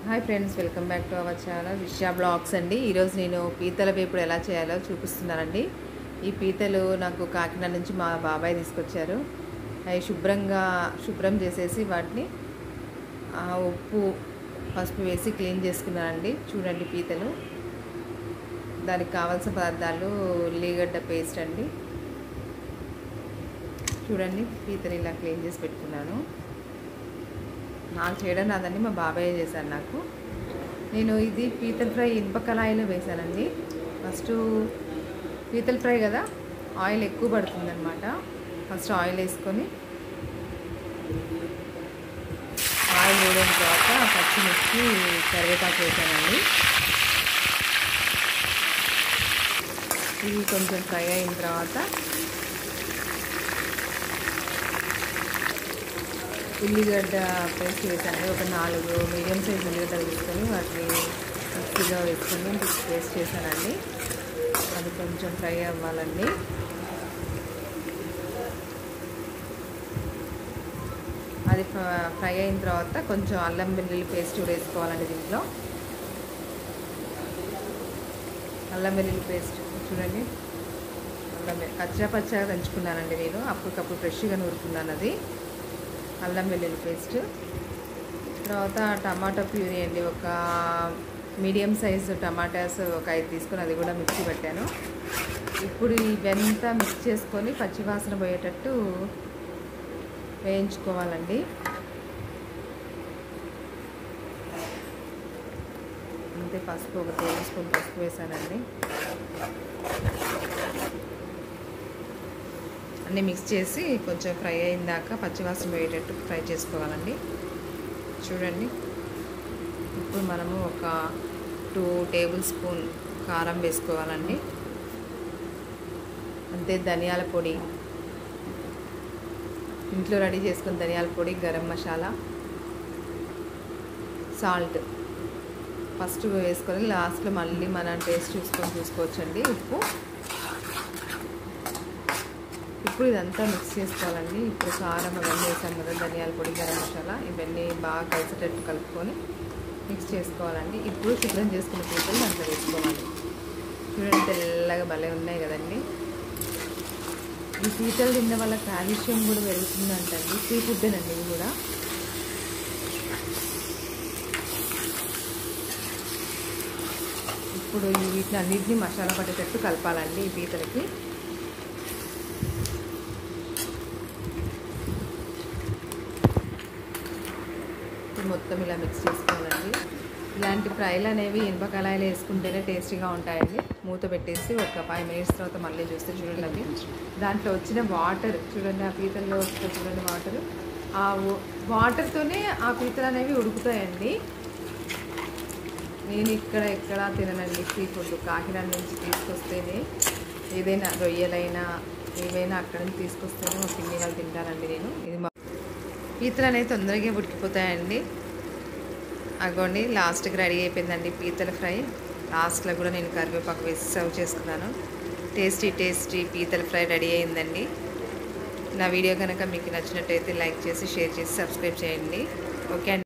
hi friends welcome back to our channel విషయా blogs అండి ఈరోజు నేను పీతల వేపుడు ఎలా చేయాలో చూపిస్తున్నానండి ఈ పీతలు నాకు కాకినాడ నుంచి మా బాబాయ్ తీసుకొచ్చారు అవి శుభ్రంగా శుభ్రం చేసేసి వాటిని ఆ, ఉప్పు పసుపు వేసి క్లీన్ చేసుకున్నానండి చూడండి పీతలు దానికి కావాల్సిన పదార్థాలు ఉల్లిగడ్డ పేస్ట్ అండి చూడండి పీతలు ఇలా క్లీన్ చేసి పెట్టుకున్నాను నాకు చేయడం రాదండి మా బాబాయ్ చేశారు నాకు నేను ఇది పీతల ఫ్రై ఇనుప కళాయిలో వేశానండి ఫస్ట్ పీతల ఫ్రై కదా ఆయిల్ ఎక్కువ పడుతుందన్నమాట ఫస్ట్ ఆయిల్ వేసుకొని ఆయిల్ వేయడం తర్వాత పచ్చిమిర్చి కరివేపాకు వేసానండి ఇది కొంచెం ఫ్రై అయిన తర్వాత ఉల్లిగడ్డ పేస్ట్ వేసాను ఒక నాలుగు మీడియం సైజ్ ఉల్లిగడ్డలు తీసుకొని వాటిని మిక్సీలో వేసుకొని పేస్ట్ చేశానండి అది కొంచెం ఫ్రై అవ్వాలండి అది ఫ్రై అయిన తర్వాత కొంచెం అల్లం వెల్లుల్లి పేస్ట్ కూడా వేసుకోవాలండి దీంట్లో అల్లం వెల్లుల్లి పేస్ట్ చూడండి అల్లం కచ్చా పచ్చగా దంచుకున్నానండి నేను అప్పటికప్పుడు ఫ్రెష్గా నూరుకున్నాను అది అల్లం వెల్లుల్లి పేస్ట్ తర్వాత టమాటా ప్యూరీ అండి ఒక మీడియం సైజు టమాటాస్ ఒక ఐదు తీసుకొని అది కూడా మిక్సీ పెట్టాను ఇప్పుడు ఇవంతా మిక్స్ చేసుకొని పచ్చివాసన పోయేటట్టు వేయించుకోవాలండి అంతే పసుపు ఒక టేబుల్ స్పూన్ పసుపు వేసానండి అన్నీ మిక్స్ చేసి కొంచెం ఫ్రై అయిన దాకా పచ్చివాసన పోయేటట్టు ఫ్రై చేసుకోవాలండి చూడండి ఇప్పుడు మనము ఒక టూ టేబుల్ స్పూన్ కారం వేసుకోవాలండి అంతే ధనియాల పొడి ఇంట్లో రెడీ చేసుకున్న ధనియాల పొడి గరం మసాలా సాల్ట్ ఫస్ట్ వేసుకొని లాస్ట్లో మళ్ళీ మనం టేస్ట్ చూసుకొని చూసుకోవచ్చండి ఉప్పు ఇప్పుడు ఇదంతా మిక్స్ చేసుకోవాలండి ఇప్పుడు కారం అవన్నీ వేసాం కదా ధనియాల పొడి గరం మసాలా ఇవన్నీ బాగా కలిసేటట్టు కలుపుకొని మిక్స్ చేసుకోవాలండి ఇప్పుడు శుభ్రం చేసుకున్న పీతలు దాంట్లో వేసుకోవాలి చూడండి తెల్లగా భలే ఉన్నాయి కదండి ఈ పీతలు తిన్న వల్ల కాల్షియం కూడా పెరుగుతుందంటండి సీ ఫుడ్డేనండి ఇది కూడా ఇప్పుడు ఈ వీటిని అన్నింటినీ మసాలా పట్టేటట్టు కలపాలండి ఈ పీతలకి మొత్తం ఇలా మిక్స్ చేసుకోవాలండి ఇలాంటి ఫ్రైలు అనేవి ఇనుప కళాయిలు వేసుకుంటేనే టేస్టీగా ఉంటాయండి మూత పెట్టేసి ఒక ఫైవ్ మినిట్స్ తర్వాత మళ్ళీ చూస్తే చూడండి అవి దాంట్లో వచ్చిన వాటర్ చూడండి ఆ పీతల్లో వస్తే చూడండి వాటర్ ఆ వాటర్తోనే ఆ పీతలు అనేవి ఉడుకుతాయండి నేను ఇక్కడ ఎక్కడ తిననండి సీ ఫుడ్ కాకినాడ నుంచి తీసుకొస్తేనే ఏదైనా రొయ్యలైనా ఏవైనా అక్కడ నుంచి తీసుకొస్తేనే మా పిన్ని వాళ్ళు తింటానండి నేను ఇది మా పీతలు అనేవి తొందరగా ఉడికిపోతాయండి అగోండి లాస్ట్కి రెడీ అయిపోయిందండి పీతల ఫ్రై లాస్ట్లో కూడా నేను కరివేపాకు వేసి సర్వ్ చేసుకున్నాను టేస్టీ టేస్టీ పీతల ఫ్రై రెడీ అయిందండి నా వీడియో కనుక మీకు నచ్చినట్టయితే లైక్ చేసి షేర్ చేసి సబ్స్క్రైబ్ చేయండి ఓకే అండి